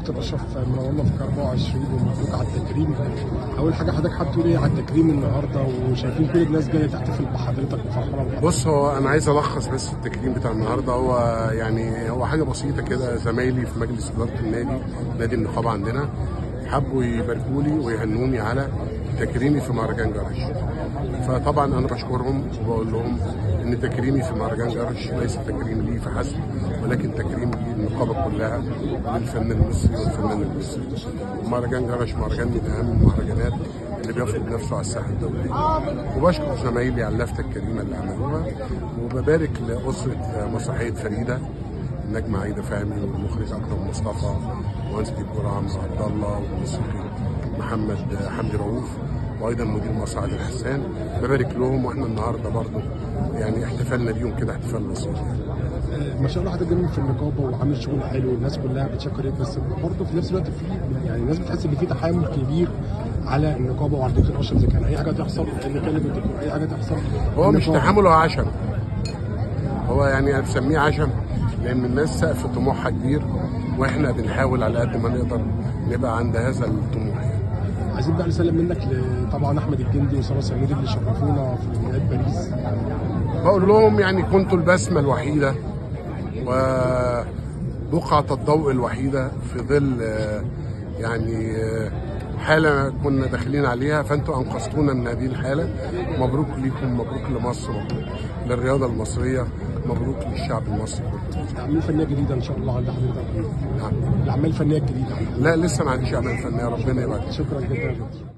كابتن اشرف منورنا في 24 ومبروك على التكريم اول حاجه حضرتك حابب تقول ايه على التكريم النهارده وشايفين كل الناس جايه تحتفل بحضرتك وفرحانه بحضرتك بص هو انا عايز الخص بس التكريم بتاع النهارده هو يعني هو حاجه بسيطه كده زمايلي في مجلس اداره النادي نادي النقابه عندنا حبوا يباركوا لي ويهنوني على تكريمي في مهرجان جرش فطبعا انا بشكرهم وبقول لهم ان تكريمي في مهرجان جرش ليس تكريم لي فحسب ولكن تكريم للنقابه كلها للفن المصري والفنان المصري مهرجان جرش مهرجان من اهم المهرجانات اللي بيفرض نفسه على الساحه الدوليه وبشكر زمايلي على اللفته الكريمه اللي عملوها وببارك لاسره مسرحيه فريده النجمة عايدة فهمي والمخرج أكرم مصطفى مهندس ديكور عمرو عبد الله والموسيقي محمد حمدي رؤوف وايضا مدير مسرح عادل حسان ببارك لهم واحنا النهارده برضو يعني احتفلنا بيهم كده احتفال بسيط يعني. ما شاء الله حضرتك جميل في النقابه وعامل شغل حلو والناس كلها بتشكرك بس برضه في نفس الوقت في يعني الناس بتحس ان في تحامل كبير على النقابه وعلى الدكتور اشرف اذا كان اي حاجه تحصل نكلم الدكتور اي حاجه تحصل هو مش النقابة. تحامل هو عشم هو يعني انا بسميه عشم لان الناس سقف طموحها كبير واحنا بنحاول على قد ما نقدر نبقى عند هذا الطموح يعني. عايزين بقى نسلم منك ل- طبعا احمد الجندي وساره سمير اللي شرفونا في نهائي باريس بقول لهم يعني كنتوا البسمة الوحيدة وبقعة الضوء الوحيدة في ظل آه، يعني آه، حالة كنا داخلين عليها فانتوا انقذتونا من هذه الحالة مبروك ليكم مبروك لمصر مبروك للرياضة المصرية مبروك للشعب المصري كله اعمال فنيه جديده ان شاء الله عند حضرتك نعم. الاعمال الفنيه الجديده لا لسه ما عنديش اعمال فنية ربنا يبارك شكرا جدا